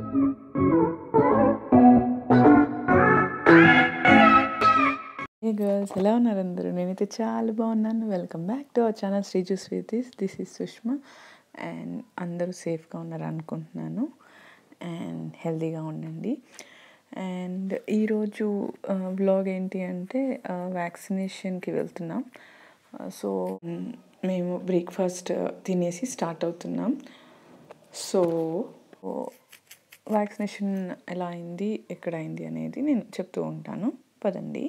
ఏ girls ఎలా ఉన్నారు అందరూ నేనైతే చాలా బాగున్నాను welcome back to our channel Sriju శ్రీతీస్ దిస్ ఇస్ సుష్మా అండ్ అందరూ సేఫ్గా ఉన్నారు అనుకుంటున్నాను అండ్ హెల్తీగా ఉండండి అండ్ ఈరోజు బ్లాగ్ ఏంటి అంటే వ్యాక్సినేషన్కి వెళ్తున్నాం సో మేము బ్రేక్ఫాస్ట్ తినేసి స్టార్ట్ అవుతున్నాం సో వ్యాక్సినేషన్ ఎలా అయింది ఎక్కడ అయింది అనేది నేను చెప్తూ ఉంటాను పదండి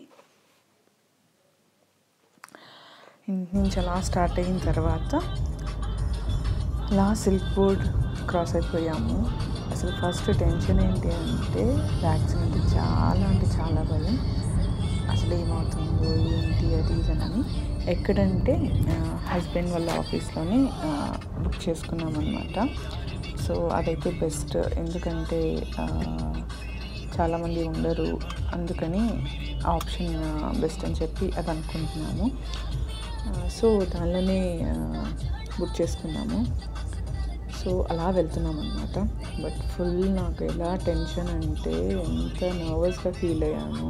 ఇంటి నుంచి అలా స్టార్ట్ అయిన తర్వాత లా సిల్క్ బోర్డ్ క్రాస్ అయిపోయాము అసలు ఫస్ట్ టెన్షన్ ఏంటి అంటే వ్యాక్సిన్ అంటే చాలా అంటే చాలా భయం అసలు ఏమవుతుందో ఏంటి అది ఇదనని ఎక్కడంటే హస్బెండ్ వాళ్ళ ఆఫీస్లోనే బుక్ చేసుకున్నాం అనమాట సో అదైతే బెస్ట్ ఎందుకంటే చాలామంది ఉండరు అందుకని ఆప్షన్ బెస్ట్ అని చెప్పి అది అనుకుంటున్నాము సో దానిలోనే బుక్ చేసుకున్నాము సో అలా వెళ్తున్నాం అనమాట బట్ ఫుల్ నాకు ఎలా టెన్షన్ అంటే ఎంత నర్వస్గా ఫీల్ అయ్యాను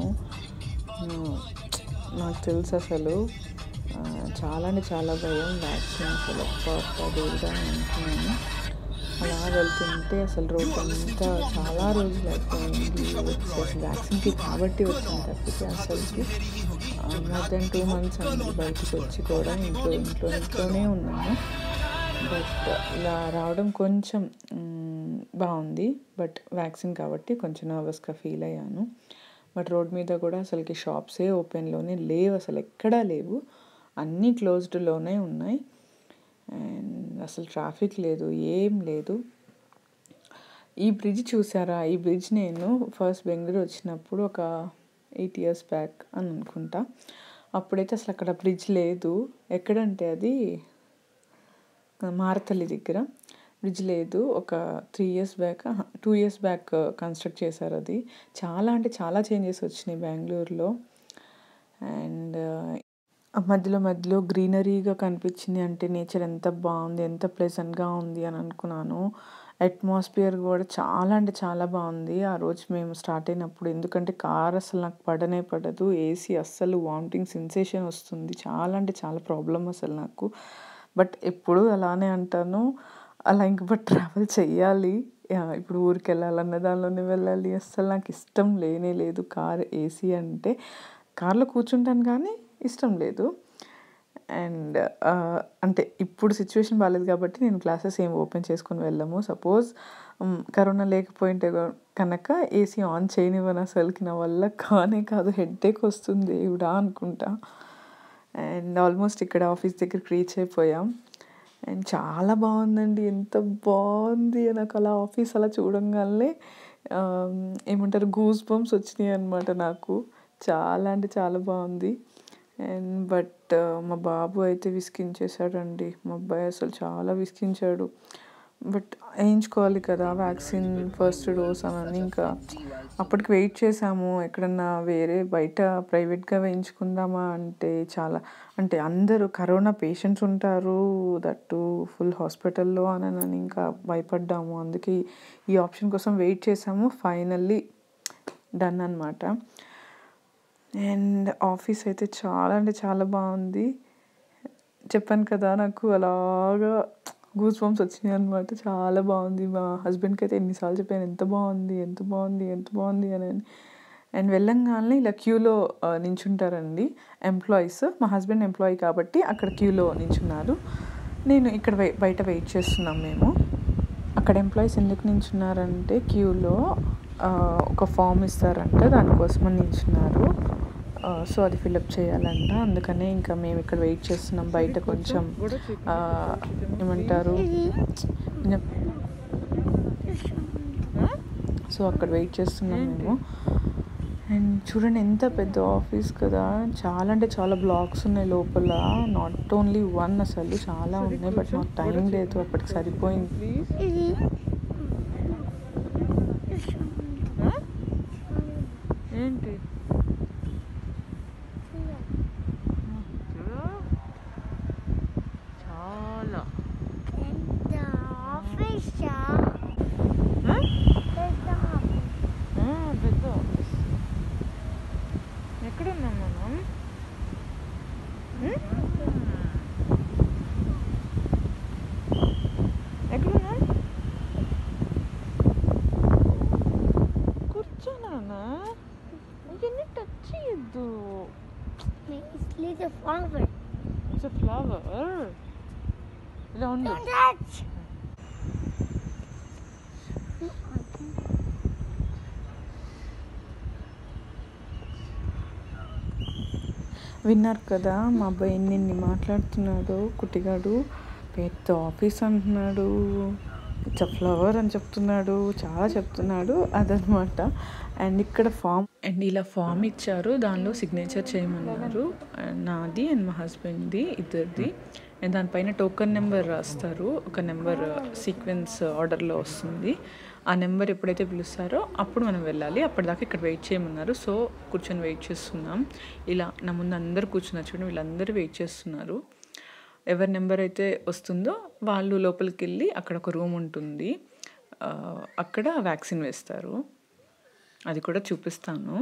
నాకు తెలుసు అసలు చాలా అంటే చాలా భయం వ్యాక్సిన్ అసలు దేవుడా అనుకున్నాను అలా వెళ్తుంటే అసలు రోడ్ అంతా చాలా రోజులు అయిపోయింది వచ్చేసి వ్యాక్సిన్కి కాబట్టి వచ్చింది తప్పితే అసలుకి మోర్ దెన్ టూ మంత్స్ అండి బయటకు వచ్చి కూడా ఇంట్లో ఇంట్లో ఇంట్లోనే ఉన్నాను బట్ ఇలా రావడం కొంచెం బాగుంది బట్ వ్యాక్సిన్ కాబట్టి కొంచెం నర్వస్గా ఫీల్ అయ్యాను బట్ రోడ్ మీద కూడా అసలుకి షాప్సే ఓపెన్లోనే లేవు అసలు ఎక్కడా లేవు అన్నీ క్లోజ్డ్లోనే ఉన్నాయి అండ్ అసలు ట్రాఫిక్ లేదు ఏం లేదు ఈ బ్రిడ్జ్ చూసారా ఈ బ్రిడ్జ్ నేను ఫస్ట్ బెంగళూరు వచ్చినప్పుడు ఒక ఎయిట్ ఇయర్స్ బ్యాక్ అని అనుకుంటా అప్పుడైతే అసలు అక్కడ బ్రిడ్జ్ లేదు ఎక్కడంటే అది మారతల్లి దగ్గర బ్రిడ్జ్ లేదు ఒక three years back two years back construct చేశారు అది చాలా అంటే చాలా చేంజెస్ వచ్చినాయి బెంగళూరులో అండ్ మధ్యలో మధ్యలో గ్రీనరీగా కనిపించింది అంటే నేచర్ ఎంత బాగుంది ఎంత ప్లెజెంట్గా ఉంది అని అనుకున్నాను అట్మాస్ఫియర్ కూడా చాలా అంటే చాలా బాగుంది ఆ రోజు మేము స్టార్ట్ అయినప్పుడు ఎందుకంటే కార్ అసలు నాకు పడనే పడదు ఏసీ అస్సలు వామిటింగ్ సెన్సేషన్ వస్తుంది చాలా అంటే చాలా ప్రాబ్లం అసలు నాకు బట్ ఎప్పుడు అలానే అంటాను అలా ఇంక బట్ ట్రావెల్ చెయ్యాలి ఇప్పుడు ఊరికి వెళ్ళాలన్న దానిలోనే వెళ్ళాలి అస్సలు నాకు ఇష్టం లేనే లేదు కార్ ఏసీ అంటే కార్లో కూర్చుంటాను కానీ ఇష్టం లేదు అండ్ అంటే ఇప్పుడు సిచ్యువేషన్ బాగాలేదు కాబట్టి నేను క్లాసెస్ ఏం ఓపెన్ చేసుకొని వెళ్ళాము సపోజ్ కరోనా లేకపోయింటే కనుక ఏసీ ఆన్ చేయనివ్వను అసలుకి నా వల్ల కానే కాదు హెడ్ఏక్ వస్తుంది ఇవిడా అనుకుంటా అండ్ ఆల్మోస్ట్ ఇక్కడ ఆఫీస్ దగ్గరికి రీచ్ అయిపోయాం అండ్ చాలా బాగుందండి ఎంత బాగుంది నాకు అలా ఆఫీస్ అలా చూడంగానే ఏమంటారు గూస్ బంప్స్ వచ్చినాయి అనమాట నాకు చాలా అంటే చాలా బాగుంది అండ్ బట్ మా బాబు అయితే విసికించేశాడండి మా అబ్బాయి అసలు చాలా విసికించాడు బట్ వేయించుకోవాలి కదా వ్యాక్సిన్ ఫస్ట్ డోస్ అని ఇంకా అప్పటికి వెయిట్ చేసాము ఎక్కడన్నా వేరే బయట ప్రైవేట్గా వేయించుకుందామా అంటే చాలా అంటే అందరూ కరోనా పేషెంట్స్ ఉంటారు దట్టు ఫుల్ హాస్పిటల్లో అని అని ఇంకా భయపడ్డాము అందుకే ఈ ఆప్షన్ కోసం వెయిట్ చేసాము ఫైనల్లీ డన్ అనమాట అండ్ ఆఫీస్ అయితే చాలా అంటే చాలా బాగుంది చెప్పాను కదా నాకు అలాగా గూస్ బంప్స్ వచ్చినాయి అనమాట చాలా బాగుంది మా హస్బెండ్కి అయితే ఎన్నిసార్లు చెప్పాను ఎంత బాగుంది ఎంత బాగుంది ఎంత బాగుంది అని అండ్ వెళ్ళంగానే ఇలా క్యూలో నించుంటారండి ఎంప్లాయీస్ మా హస్బెండ్ ఎంప్లాయీ కాబట్టి అక్కడ క్యూలో నించున్నారు నేను ఇక్కడ బయట వెయిట్ చేస్తున్నాం మేము అక్కడ ఎంప్లాయీస్ ఎందుకు నించున్నారంటే క్యూలో ఒక ఫామ్ ఇస్తారంట దానికోసం నించున్నారు సో అది ఫిలప్ చేయాలంట అందుకనే ఇంకా మేము ఇక్కడ వెయిట్ చేస్తున్నాం బయట కొంచెం ఏమంటారు సో అక్కడ వెయిట్ చేస్తున్నాం మేము అండ్ చూడండి ఎంత పెద్ద ఆఫీస్ కదా చాలా అంటే చాలా బ్లాక్స్ ఉన్నాయి లోపల నాట్ ఓన్లీ వన్ అసలు చాలా ఉన్నాయి బట్ నాకు టైం లేదు అప్పటికి సరిపోయింది ఏంటి చాలా పెద్ద ఆఫీసా Huh? పెద్ద వద్దు It's little flower. It's flower ఇలా ఉండు Don't touch. No, I can't. విన్నారు కదా మా అబ్బాయి ఎన్ని మాట్లాడుతున్నాడు కుట్టిగాడు పెద్ద ఆఫీస్ అంటున్నాడు ఇట్స్ ఫ్లవర్ అని చెప్తున్నాడు చాలా చెప్తున్నాడు అదనమాట అండ్ ఇక్కడ ఫామ్ అండ్ ఇలా ఫామ్ ఇచ్చారు దానిలో సిగ్నేచర్ చేయమన్నారు And నాది అండ్ మా హస్బెండ్ది ఇద్దరిది అండ్ దానిపైన టోకన్ నెంబర్ రాస్తారు ఒక నెంబర్ సీక్వెన్స్ ఆర్డర్లో వస్తుంది ఆ నెంబర్ ఎప్పుడైతే పిలుస్తారో అప్పుడు మనం వెళ్ళాలి అప్పటిదాకా ఇక్కడ వెయిట్ చేయమన్నారు సో కూర్చొని వెయిట్ చేస్తున్నాం ఇలా నా ముందు అందరు కూర్చున్నారు చూడండి వీళ్ళందరూ వెయిట్ చేస్తున్నారు ఎవరి నెంబర్ అయితే వస్తుందో వాళ్ళు లోపలికి వెళ్ళి అక్కడ ఒక రూమ్ ఉంటుంది ఆ, అక్కడ వ్యాక్సిన్ వేస్తారు అది కూడా చూపిస్తాను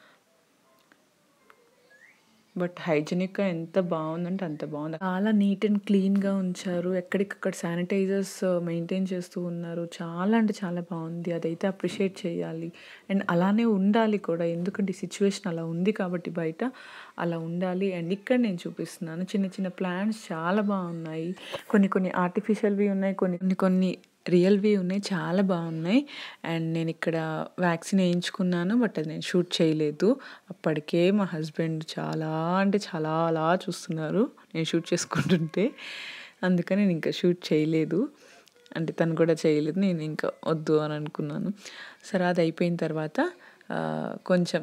బట్ హైజీనిక్గా ఎంత బాగుందంటే అంత బాగుంది చాలా నీట్ అండ్ క్లీన్గా ఉంచారు ఎక్కడికక్కడ శానిటైజర్స్ మెయింటైన్ చేస్తూ ఉన్నారు చాలా అంటే చాలా బాగుంది అదైతే అప్రిషియేట్ చేయాలి అండ్ అలానే ఉండాలి కూడా ఎందుకంటే సిచ్యువేషన్ అలా ఉంది కాబట్టి బయట అలా ఉండాలి అండ్ ఇక్కడ నేను చూపిస్తున్నాను చిన్న చిన్న ప్లాంట్స్ చాలా బాగున్నాయి కొన్ని కొన్ని ఆర్టిఫిషియల్వి ఉన్నాయి కొన్ని కొన్ని కొన్ని రియల్వి ఉన్నాయి చాలా బాగున్నాయి అండ్ నేను ఇక్కడ వ్యాక్సిన్ వేయించుకున్నాను బట్ అది నేను షూట్ చేయలేదు అప్పటికే మా హస్బెండ్ చాలా అంటే చాలా అలా చూస్తున్నారు నేను షూట్ చేసుకుంటుంటే అందుకని నేను ఇంకా షూట్ చేయలేదు అంటే తను కూడా చేయలేదు నేను ఇంకా వద్దు అని అనుకున్నాను సరే అది అయిపోయిన తర్వాత ఆ, కొంచెం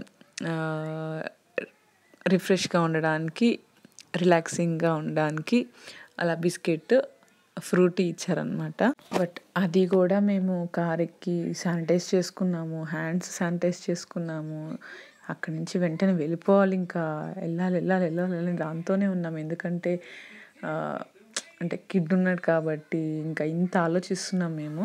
రిఫ్రెష్గా ఉండడానికి రిలాక్సింగ్గా ఉండడానికి అలా బిస్కెట్ ఫ్రూటీ ఇచ్చారనమాట బట్ అది కూడా మేము కార్ ఎక్కి శానిటైజ్ చేసుకున్నాము హ్యాండ్స్ శానిటైజ్ చేసుకున్నాము అక్కడి నుంచి వెంటనే వెళ్ళిపోవాలి ఇంకా వెళ్ళాలి వెళ్ళాలి వెళ్ళాలి వెళ్ళాలి దాంతోనే ఉన్నాము ఎందుకంటే ఆ, అంటే కిడ్ ఉన్నాడు కాబట్టి ఇంకా ఇంత ఆలోచిస్తున్నాం మేము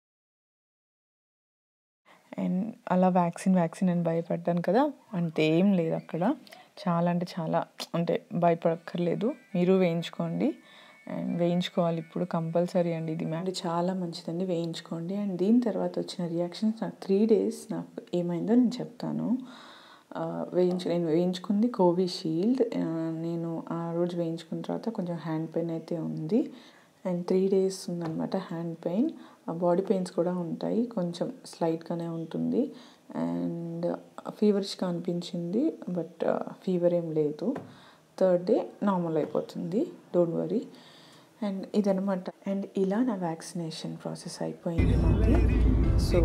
అండ్ అలా వ్యాక్సిన్ వ్యాక్సిన్ అని భయపడ్డాను కదా అంతే ఏం లేదు అక్కడ చాలా అంటే చాలా అంటే భయపడక్కర్లేదు మీరు వేయించుకోండి అండ్ వేయించుకోవాలి ఇప్పుడు కంపల్సరీ అండి ఇది మ్యామ్ చాలా మంచిదండి వేయించుకోండి అండ్ దీని తర్వాత వచ్చిన రియాక్షన్స్ నాకు త్రీ డేస్ నాకు ఏమైందో నేను చెప్తాను ఆ, వేయించు నేను వేయించుకుంది కోవిషీల్డ్ ఆ, నేను ఆ రోజు వేయించుకున్న తర్వాత కొంచెం హ్యాండ్ పెయిన్ అయితే ఉంది అండ్ త్రీ డేస్ ఉందన్నమాట హ్యాండ్ పెయిన్ బాడీ పెయిన్స్ కూడా ఉంటాయి కొంచెం స్లైట్గానే ఉంటుంది అండ్ ఫీవరిష్గా అనిపించింది బట్ ఫీవర్ ఏం లేదు థర్డ్ డే నార్మల్ అయిపోతుంది డోంట్ వరీ అండ్ ఇదనమాట అండ్ ఇలా నా వ్యాక్సినేషన్ ప్రాసెస్ అయిపోయింది నాది సో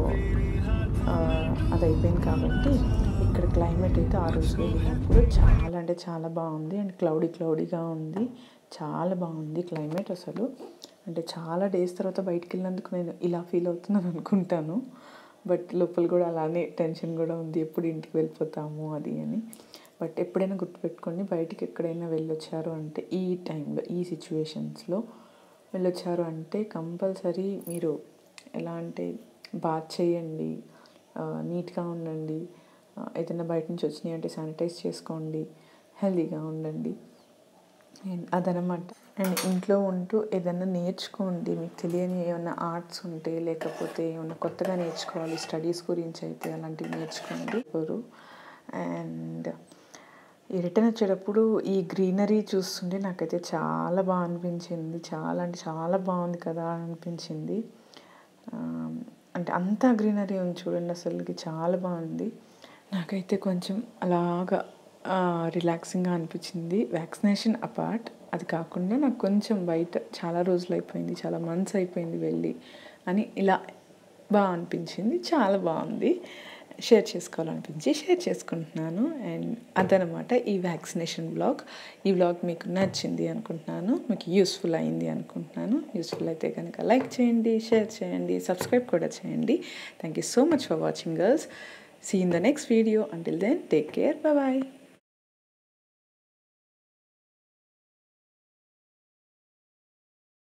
ఆ, అది అయిపోయింది కాబట్టి ఇక్కడ క్లైమేట్ అయితే ఆ రోజు వెళ్ళినప్పుడు చాలా అంటే చాలా బాగుంది అండ్ క్లౌడీ క్లౌడీగా ఉంది చాలా బాగుంది క్లైమేట్ అసలు అంటే చాలా డేస్ తర్వాత బయటికి వెళ్ళినందుకు నేను ఇలా ఫీల్ అవుతున్నాను అనుకుంటాను బట్ లోపల కూడా అలానే టెన్షన్ కూడా ఉంది ఎప్పుడు ఇంటికి వెళ్ళిపోతాము అది అని బట్ ఎప్పుడైనా గుర్తుపెట్టుకోండి బయటికి ఎక్కడైనా వెళ్ళొచ్చారు అంటే ఈ టైంలో ఈ సిచ్యువేషన్స్లో వెళ్ళొచ్చారు అంటే కంపల్సరీ మీరు ఎలా అంటే బాత్ చేయండి ఆ, నీట్గా ఉండండి ఆ, ఏదైనా బయట నుంచి వచ్చినాయి అంటే శానిటైజ్ చేసుకోండి హెల్తీగా ఉండండి అండ్ అదనమాట అండ్ ఇంట్లో ఉంటూ ఏదైనా నేర్చుకోండి మీకు తెలియని ఏమైనా ఆర్ట్స్ ఉంటే లేకపోతే ఏమైనా కొత్తగా నేర్చుకోవాలి స్టడీస్ గురించి అయితే అలాంటివి నేర్చుకోండి ఎవరు అండ్ ఈ రిటర్న్ వచ్చేటప్పుడు ఈ గ్రీనరీ చూస్తుంటే నాకైతే చాలా బాగా అనిపించింది చాలా అంటే చాలా బాగుంది కదా అని అనిపించింది ఆ, అంటే అంతా గ్రీనరీ ఉంది చూడండి అసలుకి చాలా బాగుంది నాకైతే కొంచెం అలాగా రిలాక్సింగ్గా అనిపించింది వ్యాక్సినేషన్ అపార్ట్ అది కాకుండా నాకు కొంచెం బయట చాలా రోజులు అయిపోయింది చాలా మంత్స్ అయిపోయింది వెళ్ళి అని ఇలా బాగా అనిపించింది చాలా బాగుంది షేర్ చేసుకోవాలనిపించి షేర్ చేసుకుంటున్నాను అండ్ అదనమాట ఈ వ్యాక్సినేషన్ బ్లాగ్ ఈ బ్లాగ్ మీకు నచ్చింది అనుకుంటున్నాను మీకు యూస్ఫుల్ అయింది అనుకుంటున్నాను యూస్ఫుల్ అయితే కనుక లైక్ చేయండి షేర్ చేయండి సబ్స్క్రైబ్ కూడా చేయండి thank you so much for watching girls see in the next video until then take care bye